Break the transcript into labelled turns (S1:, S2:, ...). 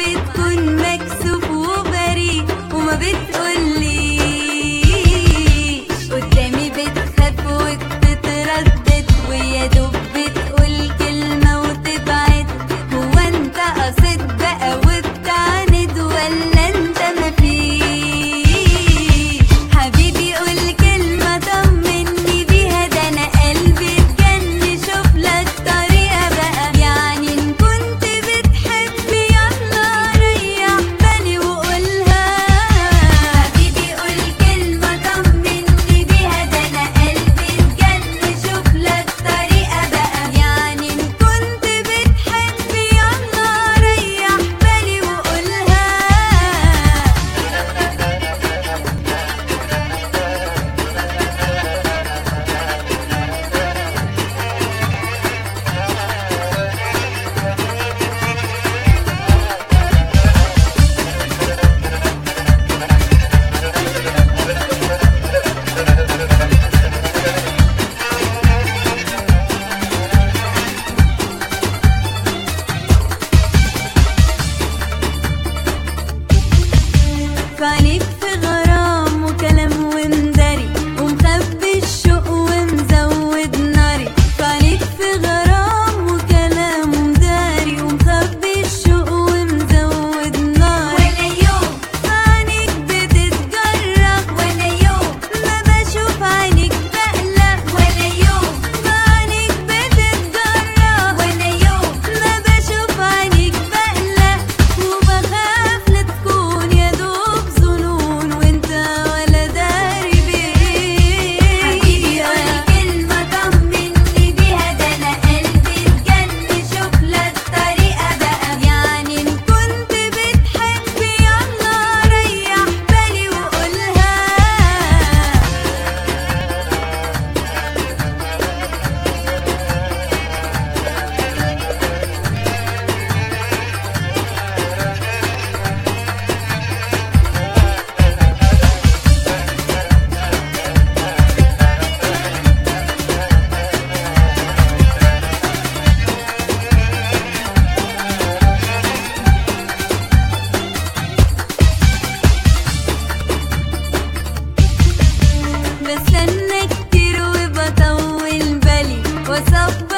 S1: بتكون مكسوف وبريء وما بتقوليش قدامي بتخاف وبتتردد ويا دوب بتقول كلمة وتبعد هو انت قصد بقى وبتعند ولا انت مفيش حبيبي قول كلمة طمني بيها ده انا قلبي اتجن شوف لك طريقة بقى يعني ان كنت بتحب يلا ريح بالي وقولها حبيبي قول كلمة طمني بيها ده انا قلبي اتجن شوف لك طريقة بقى يعني ان كنت بتحب يلا ريح بالي وقولها فعليك في غرام وكلام ومداري ومخبي الشوق ومزود ناري فعليك في غرام وكلام ومداري ومخبي الشوق ومزود ناري ولا يوم عينيك بتتجرح ولا يوم ما بشوف عينيك بقلق ولا يوم عينيك بتتجرح ولا يوم ما بشوف عينيك بقلق وبخاف لا تكون يا دوب ظنون وانت ولا داري بيه حبيبي قول كلمة طمني بيها ده انا قلبي اتجن شوف لك طريقة بقى يعني ان كنت بتحب يلا ريح بالي وقولها بستنى كتير وبطول بالي واصبر